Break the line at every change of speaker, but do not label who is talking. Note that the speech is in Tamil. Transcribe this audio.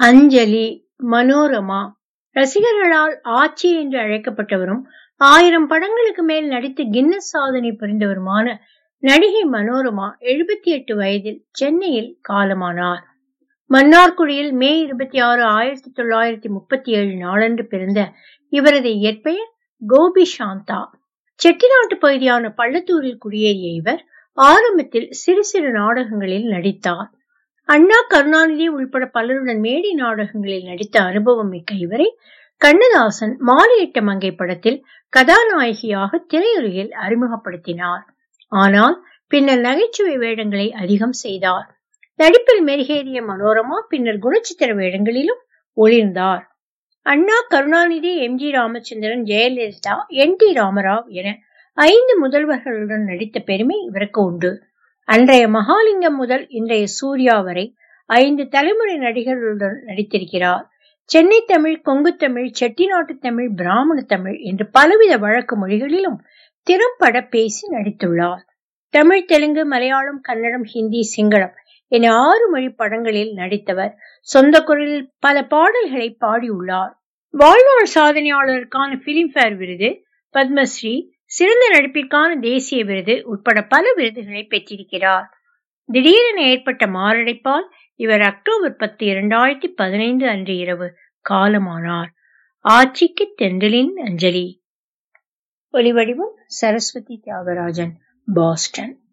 அஞ்சலி மனோரமா ரசிகர்களால் ஆச்சி என்று அழைக்கப்பட்டவரும் ஆயிரம் படங்களுக்கு மேல் நடித்து கின்னஸ் சாதனை புரிந்தவருமான நடிகை மனோரமா எழுபத்தி எட்டு வயதில் சென்னையில் காலமானார் மன்னார்குடியில் மே இருபத்தி ஆறு ஆயிரத்தி தொள்ளாயிரத்தி முப்பத்தி ஏழு நாளன்று பிறந்த இவரது இயற்பெயர் கோபி சாந்தா செட்டிநாட்டு பகுதியான பள்ளத்தூரில் குடியேறிய இவர் ஆரம்பத்தில் சிறு சிறு நாடகங்களில் நடித்தார் அண்ணா கருணாநிதி உள்பட பலருடன் மேடை நாடகங்களில் நடித்த அனுபவம் மிக்க இவரை கண்ணதாசன் மாலையிட்ட மங்கை படத்தில் கதாநாயகியாக திரையுலகில் அறிமுகப்படுத்தினார் ஆனால் பின்னர் நகைச்சுவை வேடங்களை அதிகம் செய்தார் நடிப்பில் மெருகேறிய மனோரமா பின்னர் குணச்சித்திர வேடங்களிலும் ஒளிர்ந்தார் Anna Karunanidhi M G Ramachandran Jayalalithaa N T Rama Rao என ஐந்து முதல்வர்களுடன் நடித்த பெருமை இவருக்கு உண்டு அன்றைய மகாலிங்கம் முதல் இன்றைய சூர்யா வரை ஐந்து தலைமுறை நடிகர்களுடன் நடித்திருக்கிறார் சென்னை தமிழ் கொங்கு தமிழ் செட்டிநாட்டு தமிழ் பிராமண தமிழ் என்று பலவித வழக்கு மொழிகளிலும் திறம்பட பேசி நடித்துள்ளார் தமிழ் தெலுங்கு மலையாளம் கன்னடம் ஹிந்தி சிங்களம் என ஆறு மொழி படங்களில் நடித்தவர் சொந்த குரலில் பல பாடல்களை பாடியுள்ளார் வாழ்நாள் சாதனையாளருக்கான பிலிம்பேர் விருது பத்மஸ்ரீ சிறந்த நடிப்பிற்கான தேசிய விருது உட்பட பல விருதுகளை பெற்றிருக்கிறார் திடீரென ஏற்பட்ட மாரடைப்பால் இவர் அக்டோபர் பத்து இரண்டாயிரத்தி பதினைந்து அன்று இரவு காலமானார் ஆட்சிக்கு தென்றலின் அஞ்சலி ஒலிவடிவம் சரஸ்வதி தியாகராஜன் பாஸ்டன்